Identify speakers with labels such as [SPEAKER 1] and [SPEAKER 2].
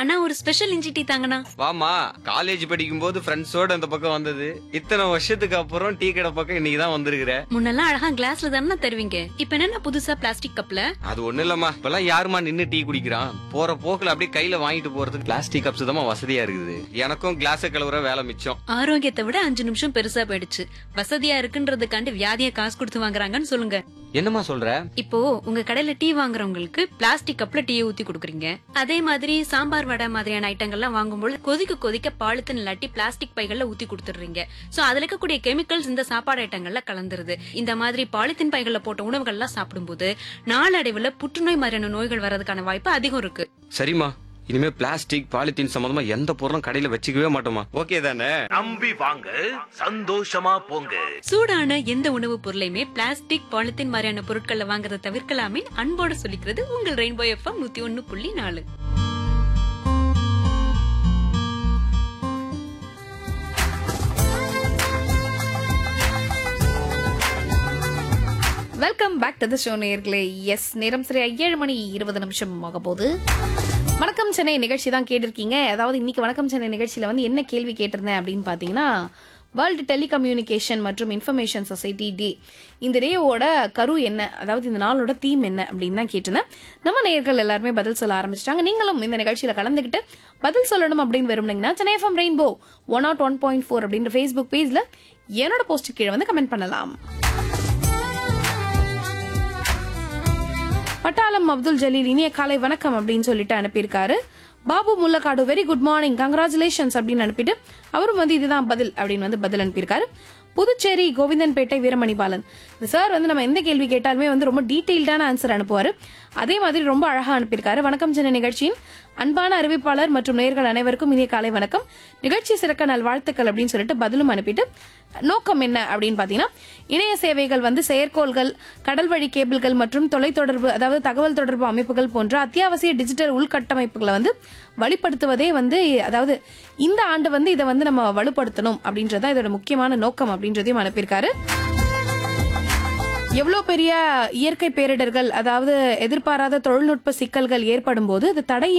[SPEAKER 1] அண்ணா ஒரு ஸ்பெஷல் இஞ்சி டீ தாங்கண்ணா
[SPEAKER 2] வாமா காலேஜ் படிக்கும் போது ஃப்ரெண்ட்ஸோட இந்த பக்கம் வந்தது இத்தனை வருஷத்துக்கு அப்புறம் டீ கடை பக்கம் இன்னைக்கு தான் வந்திருக்கிற
[SPEAKER 1] முன்னெல்லாம் அழகா கிளாஸ்ல தானே தருவீங்க இப்ப என்ன புதுசா பிளாஸ்டிக் கப்ல
[SPEAKER 2] அது ஒண்ணு இல்லம்மா இப்பெல்லாம் யாருமா நின்னு டீ குடிக்கிறான் போற போக்குல அப்படியே கையில வாங்கிட்டு போறதுக்கு பிளாஸ்டிக் கப்ஸ் தான் வசதியா இருக்குது எனக்கும் கிளாஸ் கழுவுற வேலை மிச்சம்
[SPEAKER 1] ஆரோக்கியத்தை விட அஞ்சு நிமிஷம் பெருசா போயிடுச்சு வசதியா இருக்குன்றதுக்காண்டி வியாதிய காசு கொடுத்து வாங்குறாங்கன்னு சொல்லுங்க
[SPEAKER 2] என்னம்மா சொல்ற
[SPEAKER 1] இப்போ உங்க கடையில டீ வாங்குறவங்களுக்கு பிளாஸ்டிக் கப்ல டீ ஊத்தி கொடுக்குறீங்க அதே மாதிரி சாம்பார் வடை மாதிரியான ஐட்டங்கள்லாம் வாங்கும்போது கொதிக்க கொதிக்க பாலித்தீன் இல்லாட்டி பிளாஸ்டிக் பைகள்ல ஊத்தி கொடுத்துடுறீங்க சோ அதுல இருக்கக்கூடிய கெமிக்கல்ஸ் இந்த சாப்பாடு ஐட்டங்கள்ல கலந்துருது இந்த மாதிரி பாலித்தீன் பைகள்ல போட்ட உணவுகள்லாம் சாப்பிடும்போது நாளடைவுல புற்றுநோய் மாதிரியான நோய்கள் வர்றதுக்கான வாய்ப்பு அதிகம் இருக்கு
[SPEAKER 2] சரிம்மா இனிமே பிளாஸ்டிக் பாலித்தீன் சம்பந்தமா எந்த பொருளும் கடையில வச்சுக்கவே மாட்டோமா ஓகே தானே
[SPEAKER 3] நம்பி வாங்க சந்தோஷமா போங்க
[SPEAKER 1] சூடான எந்த உணவுப் பொருளையுமே பிளாஸ்டிக் பாலித்தீன் மாதிரியான பொருட்களை வாங்குறதை தவிர்க்கலாமே அன்போடு சொல்லிக்கிறது உங்கள் ரெயின்போ எஃப்எம் நூத்தி ஒன்னு புள்ளி நாலு
[SPEAKER 4] welcome back to the show நேர்களே எஸ் நேரம் சரியா ஏழு மணி இருபது நிமிஷம் ஆக போகுது வணக்கம் சென்னை நிகழ்ச்சி தான் கேட்டிருக்கீங்க அதாவது இன்னைக்கு வணக்கம் சென்னை நிகழ்ச்சியில வந்து என்ன கேள்வி கேட்டிருந்தேன் அப்படின்னு பார்த்தீங்கன்னா வேர்ல்டு டெலிகம்யூனிகேஷன் மற்றும் இன்ஃபர்மேஷன் சொசைட்டி டே இந்த டேவோட கரு என்ன அதாவது இந்த நாளோட தீம் என்ன அப்படின்னு தான் கேட்டிருந்தேன் நம்ம நேயர்கள் எல்லாருமே பதில் சொல்ல ஆரம்பிச்சிட்டாங்க நீங்களும் இந்த நிகழ்ச்சியில கலந்துக்கிட்டு பதில் சொல்லணும் அப்படின்னு விரும்புனீங்கன்னா Chennai FM rainbow one nought one point four அப்படின்ற ஃபேஸ்புக் பேஜ்ல என்னோட போஸ்ட் கீழே வந்து கமெண்ட் பண்ணலாம் பட்டாளம் அப்துல் ஜலீல் இனிய காலை வணக்கம் அப்படின்னு சொல்லிட்டு அனுப்பியிருக்காரு Babu Mullakkadu very good morning congratulations அப்படின்னு அனுப்பிட்டு அவரும் வந்து இதுதான் பதில் அப்படின்னு வந்து பதில் அனுப்பியிருக்காரு புதுச்சேரி கோவிந்தன்பேட்டை வீரமணி பாலன் இந்த சார் வந்து நம்ம எந்த கேள்வி கேட்டாலுமே வந்து ரொம்ப டீட்டெயில்டான ஆன்சர் அனுப்புவாரு அதே மாதிரி ரொம்ப அழகா அனுப்பியிருக்காரு வணக்கம் சென்னை நிகழ்ச்சியின் அன்பான அறிவிப்பாளர் மற்றும் நேயர்கள் அனைவருக்கும் இனிய காலை வணக்கம் நிகழ்ச்சி சிறக்க நல்வாழ்த்துக்கள் அப்படின்னு சொல்லிட்டு பதிலும் அனுப்பிட்டு நோக்கம் என்ன அப்படின்னு பாத்தீங்கன்னா இணைய சேவைகள் வந்து செயற்கோள்கள் கடல் வழி கேபிள்கள் மற்றும் தொலைத்தொடர்பு அதாவது தகவல் தொடர்பு அமைப்புகள் போன்ற அத்தியாவசிய டிஜிட்டல் உள்கட்டமைப்புகளை வந்து வலுப்படுத்துவதே வந்து அதாவது இந்த ஆண்டு வந்து இதை வந்து நம்ம வலுப்படுத்தணும் அப்படின்றதான் இதோட முக்கியமான நோக்கம் அப்படின்றதையும் அனுப்பியிருக்காரு எவ்வளோ பெரிய இயற்கை பேரிடர்கள் அதாவது எதிர்பாராத தொழில்நுட்ப சிக்கல்கள் ஏற்படும் போது அது தடை